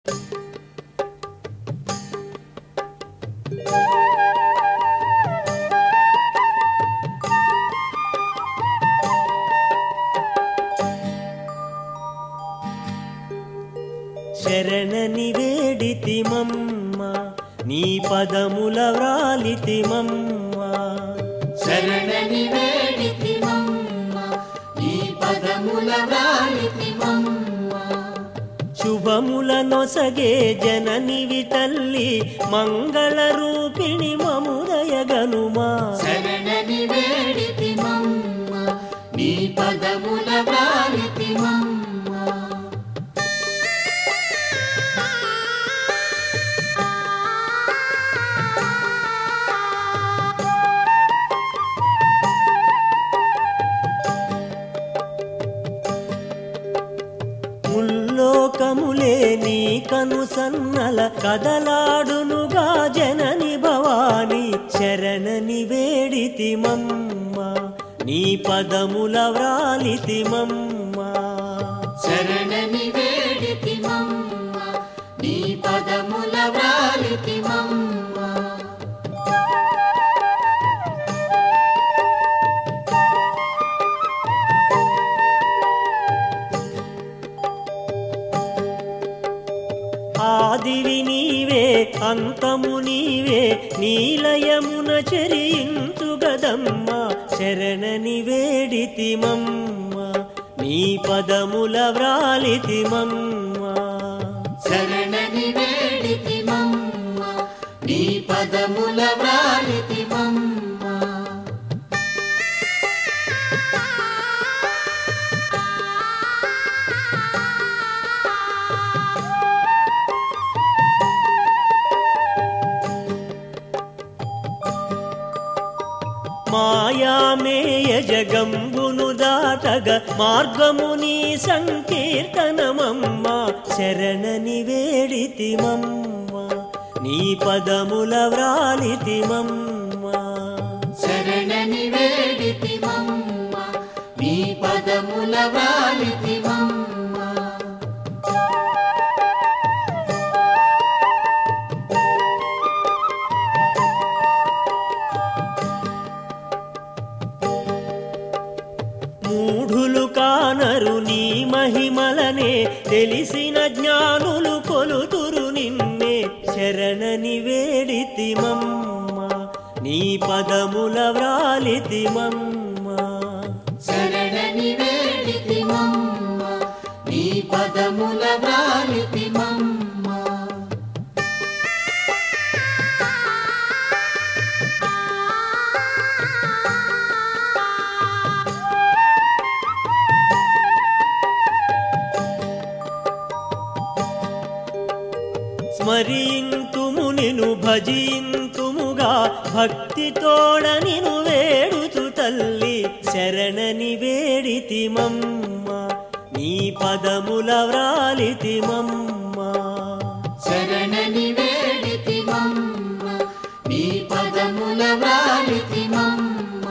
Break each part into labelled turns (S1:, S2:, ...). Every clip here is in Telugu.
S1: శరణని వేడితిమమ్మ నీ పదముల వ్రాలితిమమ్మ
S2: శరణని వేడితి మమ్మ నీ పదముల వ్రాలితి మమ్మ
S1: శుభముల నొసగే జననివి తల్లి మంగళ రూపిణి మముదయగనుమా
S2: శరణని వేడితి మమ్మ నీ పదముల వ్రాలితి మమ్మ
S1: ముల్లోకములే నీ కను సన్నల కదలాడునుగా జనని భవాని శరణని వేడితిమమ్మ నీ పదముల వ్రాలితిమమ్మ
S2: శరణని వేడితి మమ్మ నీ పదముల వ్రాలితి మమ్మ
S1: ఆదివి నీవే అంతము నీవే నీలయమున చరించుగదమ్మ శరణని వేడితిమమ్మ నీ పదముల వ్రాలితిమమ్మ
S2: శరణని వేడితి మమ్మ నీ పదముల వ్రాలితి మమ్మ
S1: మాయామేయ జగంబును దాటగ మార్గముని సంకీర్తనమమ్మ శరణని వేడితిమమ్మ నీ పదముల వ్రాలితిమమ్మ
S2: శరణని వేడితి మమ్మ నీ పదముల వ్రాలితి మమ్మ
S1: మూఢులు కానరు నీ మహిమలనే తెలిసిన జ్ఞానులు కొలుతురు నిన్నే శరణని వేడితిమమ్మ నీ పదముల వ్రాలితిమమ్మ
S2: శరణని వేడితి మమ్మ నీ పదముల వ్రాలితి మమ్మ
S1: స్మరింతుము నిను భజింతుముగా భక్తితోడ నిను వేడుచు తల్లి శరణని వేడితిమమ్మ నీ పదముల వ్రాలితిమమ్మ
S2: శరణని వేడితి మమ్మ నీ పదముల వ్రాలితి మమ్మ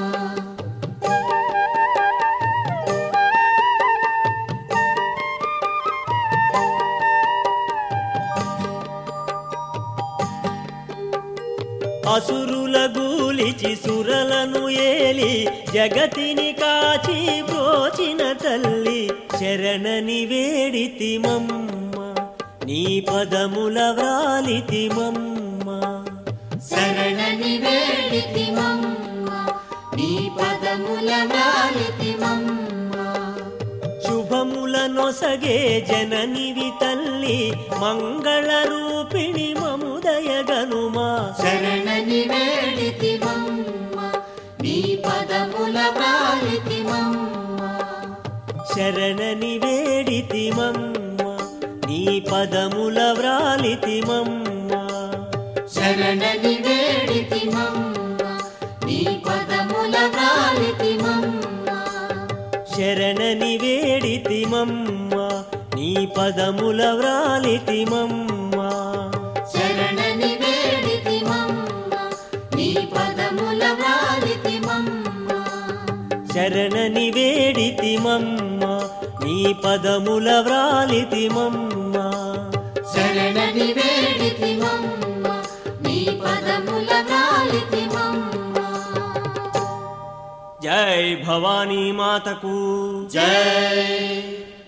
S1: అసురుల గూలిచి సురలను ఏలి జగతిని కాచి బ్రోచిన తల్లి శరణని వేడితిమమ్మ నీ పదముల వ్రాలితిమమ్మ
S2: శరణని వేడితి మమ్మ నీ పదముల వ్రాలితి మమ్మ
S1: శుభముల నొసగే జననివి తల్లి మంగళ రూపిణి మముదయగనుమా
S2: శరణని వేడితి మమ్మ నీ పదముల వ్రాలితి మమ్మ
S1: శరణని వేడితిమమ్మ నీ పదముల వ్రాలితిమమ్మ
S2: శరణని వేడితి మమ్మ నీ పదముల వ్రాలితి మమ్మ
S1: శరణని వేడితిమమ్మ నీ పదముల వ్రాలితిమమ్మ
S2: శరణని వేడితి మమ్మ నీ పదముల వ్రాలితి మమ్మ
S1: శరణని వేడితిమమ్మ నీ పదముల వ్రాలితిమమ్మ
S2: శరణని శరణని వేడితిమమ్మ నీ పదముల వ్రాలితిమమ్మ
S1: జై భవానీ మాతకు
S2: జై